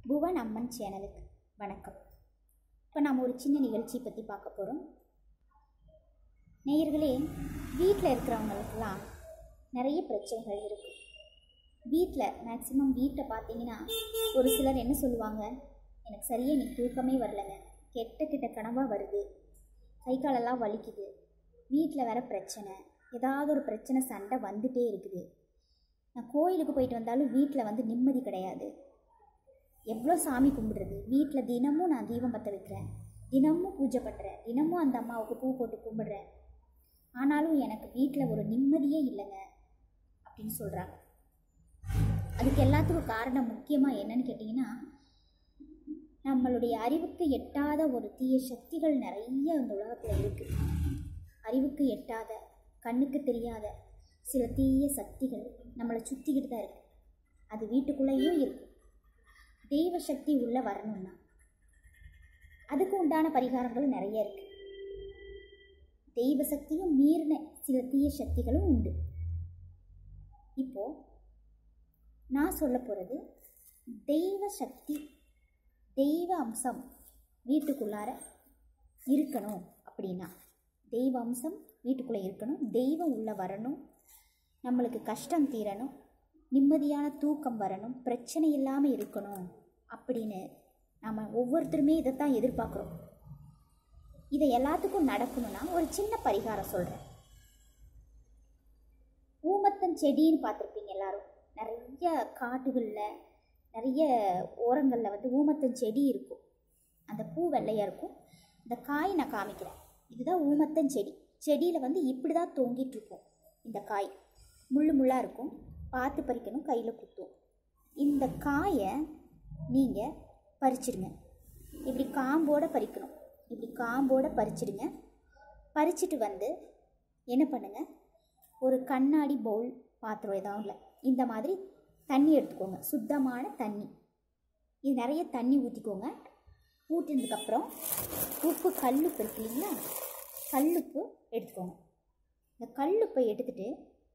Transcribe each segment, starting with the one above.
புவன் அம்மன் சேனலுக்கு வணக்கம் இப்போ நாம் ஒரு சின்ன நிகழ்ச்சி பற்றி பார்க்க போகிறோம் நேயர்களே வீட்டில் இருக்கிறவங்களுக்கெல்லாம் நிறைய பிரச்சனைகள் இருக்குது வீட்டில் மேக்ஸிமம் வீட்டை பார்த்தீங்கன்னா ஒரு சிலர் என்ன சொல்லுவாங்க எனக்கு சரியாக இன்னைக்கு தூக்கமே வரலைங்க கெட்ட கெட்ட கனவாக வருது கை காலெல்லாம் வலிக்குது வீட்டில் வேற பிரச்சனை ஏதாவது ஒரு பிரச்சனை சண்டை வந்துட்டே இருக்குது நான் கோயிலுக்கு போயிட்டு வந்தாலும் வீட்டில் வந்து நிம்மதி கிடையாது எவ்வளோ சாமி கும்பிடுறது வீட்டில் தினமும் நான் தீபம் பற்ற வைக்கிறேன் தினமும் பூஜை பண்ணுறேன் தினமும் அந்த அம்மாவுக்கு பூ போட்டு கும்பிடுறேன் ஆனாலும் எனக்கு வீட்டில் ஒரு நிம்மதியே இல்லைங்க அப்படின்னு சொல்கிறாங்க அதுக்கு எல்லாத்துக்கும் காரணம் முக்கியமாக என்னன்னு கேட்டிங்கன்னா நம்மளுடைய அறிவுக்கு எட்டாத ஒரு தீய சக்திகள் நிறைய இந்த உலகத்தில் இருக்குது அறிவுக்கு எட்டாத கண்ணுக்கு தெரியாத சில தீய சக்திகள் நம்மளை சுற்றிக்கிட்டு தான் இருக்கு அது வீட்டுக்குள்ளேயும் இருக்கு தெய்வ சக்தி உள்ளே வரணும்னா அதுக்கு உண்டான பரிகாரங்கள் நிறைய இருக்கு தெய்வ சக்தியும் மீறின சில தீய சக்திகளும் உண்டு இப்போ நான் சொல்ல போகிறது தெய்வ சக்தி தெய்வ அம்சம் வீட்டுக்குள்ளார இருக்கணும் அப்படின்னா தெய்வ அம்சம் வீட்டுக்குள்ளே இருக்கணும் தெய்வம் உள்ளே வரணும் நம்மளுக்கு கஷ்டம் தீரணும் நிம்மதியான தூக்கம் வரணும் பிரச்சனை இல்லாமல் இருக்கணும் அப்படின்னு நம்ம ஒவ்வொருத்தருமே இதைத்தான் எதிர்பார்க்குறோம் இதை எல்லாத்துக்கும் நடக்கணும்னா ஒரு சின்ன பரிகாரம் சொல்கிறேன் ஊமத்தன் செடின்னு பார்த்துருப்பீங்க எல்லாரும் நிறைய காட்டுகளில் நிறைய ஓரங்களில் வந்து ஊமத்தன் செடி இருக்கும் அந்த பூ வெள்ளையாக இருக்கும் இந்த காய் நான் காமிக்கிறேன் இதுதான் ஊமத்தன் செடி செடியில் வந்து இப்படி தான் தொங்கிட்டு இருக்கும் இந்த காய் முள்ளு முள்ளாக இருக்கும் பார்த்து பறிக்கணும் கையில் குத்தும் இந்த காயை நீங்கள் பறிச்சிடுங்க இப்படி காம்போட பறிக்கணும் இப்படி காம்போட பறிச்சிடுங்க பறிச்சிட்டு வந்து என்ன பண்ணுங்கள் ஒரு கண்ணாடி பவுல் பாத்திரம் எதாவது இல்லை இந்த மாதிரி தண்ணி எடுத்துக்கோங்க சுத்தமான தண்ணி இது நிறைய தண்ணி ஊற்றிக்கோங்க ஊற்றினதுக்கப்புறம் உப்பு கல்லுப்பு இருக்கு இல்லைங்களா கல்லுப்பு எடுத்துக்கோங்க இந்த கல்லுப்பை எடுத்துட்டு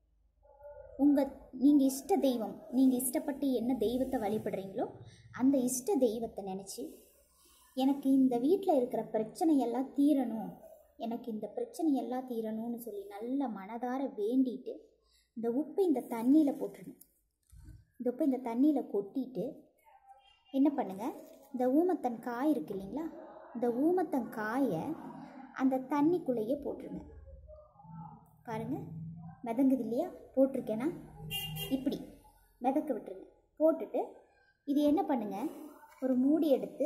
உங்கள் நீங்கள் இஷ்ட தெய்வம் நீங்கள் இஷ்டப்பட்டு என்ன தெய்வத்தை வழிபடுறீங்களோ அந்த இஷ்ட தெய்வத்தை நினச்சி எனக்கு இந்த வீட்டில் இருக்கிற பிரச்சனையெல்லாம் தீரணும் எனக்கு இந்த பிரச்சனையெல்லாம் தீரணும்னு சொல்லி நல்ல மனதார வேண்டிட்டு இந்த உப்பு இந்த தண்ணியில் போட்டுருணும் இந்த உப்பு இந்த தண்ணியில் கொட்டிட்டு என்ன பண்ணுங்கள் இந்த ஊமத்தன் காய் இருக்கு இல்லைங்களா இந்த ஊமத்தன் காயை அந்த தண்ணிக்குள்ளேயே போட்டுருங்க பாருங்கள் மிதங்குது இல்லையா போட்டிருக்கேனா இப்படி மிதக்க விட்டுருங்க போட்டுட்டு இது என்ன பண்ணுங்க ஒரு மூடி எடுத்து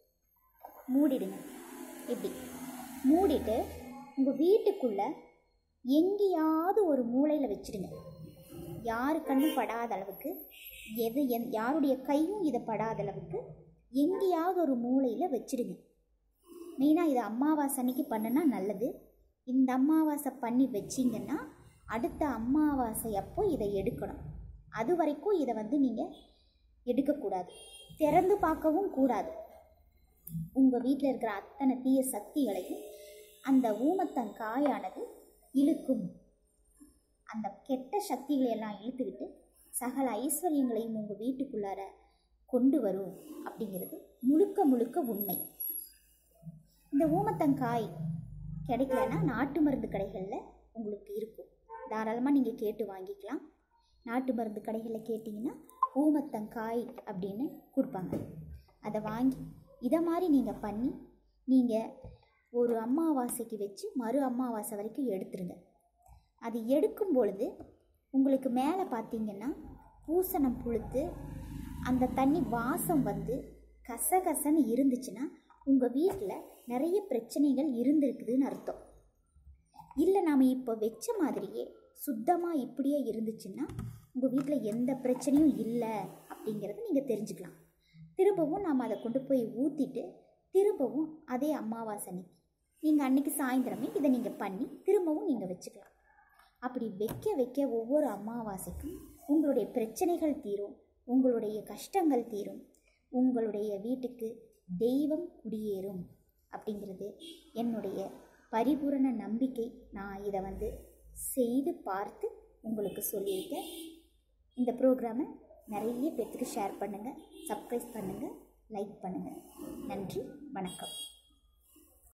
மூடிடுங்க இப்படி மூடிட்டு உங்கள் வீட்டுக்குள்ளே எங்கேயாவது ஒரு மூலையில் வச்சிடுங்க யாரு கண்ணும் படாத அளவுக்கு எது என் யாருடைய கையும் இதை படாத அளவுக்கு எங்கேயாவது ஒரு மூலையில் வச்சிடுங்க மெயினாக இது அமாவாசை அன்னைக்கு பண்ணுனா நல்லது இந்த அமாவாசை பண்ணி வச்சிங்கன்னா அடுத்த அமாவாசை அப்போ இதை எடுக்கணும் அது வரைக்கும் இதை வந்து நீங்கள் எடுக்கக்கூடாது திறந்து பார்க்கவும் கூடாது உங்கள் வீட்டில் இருக்கிற அத்தனை தீய சக்திகளையும் அந்த ஊமத்தன் காயானது இழுக்கும் அந்த கெட்ட சக்திகளை எல்லாம் இழுத்துக்கிட்டு சகல ஐஸ்வர்யங்களையும் உங்கள் வீட்டுக்குள்ளார கொண்டு வரும் அப்படிங்கிறது முழுக்க முழுக்க உண்மை இந்த ஊமத்தங்காய் கிடைக்கலன்னா நாட்டு மருந்து கடைகளில் உங்களுக்கு இருக்கும் தாராளமாக நீங்கள் கேட்டு வாங்கிக்கலாம் நாட்டு மருந்து கடைகளில் கேட்டிங்கன்னா ஊமத்தங்காய் அப்படின்னு கொடுப்பாங்க அதை வாங்கி இதை மாதிரி நீங்கள் பண்ணி நீங்கள் ஒரு அமாவாசைக்கு வச்சு மறு அமாவாசை வரைக்கும் எடுத்துருங்க அது எடுக்கும் பொழுது உங்களுக்கு மேலே பார்த்தீங்கன்னா பூசணம் புழுத்து அந்த தண்ணி வாசம் வந்து கசகசன்னு இருந்துச்சுன்னா உங்கள் வீட்டில் நிறைய பிரச்சனைகள் இருந்திருக்குதுன்னு அர்த்தம் இல்லை நாம் இப்போ வச்ச மாதிரியே சுத்தமாக இப்படியே இருந்துச்சுன்னா உங்கள் வீட்டில் எந்த பிரச்சனையும் இல்லை அப்படிங்கிறத நீங்கள் தெரிஞ்சுக்கலாம் திரும்பவும் நாம் அதை கொண்டு போய் ஊற்றிட்டு திரும்பவும் அதே அமாவாசை அன்னைக்கு நீங்கள் அன்னைக்கு சாயந்தரமே இதை நீங்கள் பண்ணி திரும்பவும் நீங்கள் வச்சுக்கலாம் அப்படி வைக்க வைக்க ஒவ்வொரு அமாவாசைக்கும் உங்களுடைய பிரச்சனைகள் தீரும் உங்களுடைய கஷ்டங்கள் தீரும் உங்களுடைய வீட்டுக்கு தெய்வம் குடியேறும் அப்படிங்கிறது என்னுடைய பரிபூரண நம்பிக்கை நான் இதை வந்து செய்து பார்த்து உங்களுக்கு சொல்லியிருக்கேன் இந்த ப்ரோக்ராமை நிறைய பேர்த்துக்கு ஷேர் பண்ணுங்கள் சப்ஸ்கிரைப் பண்ணுங்கள் லைக் பண்ணுங்கள் நன்றி வணக்கம்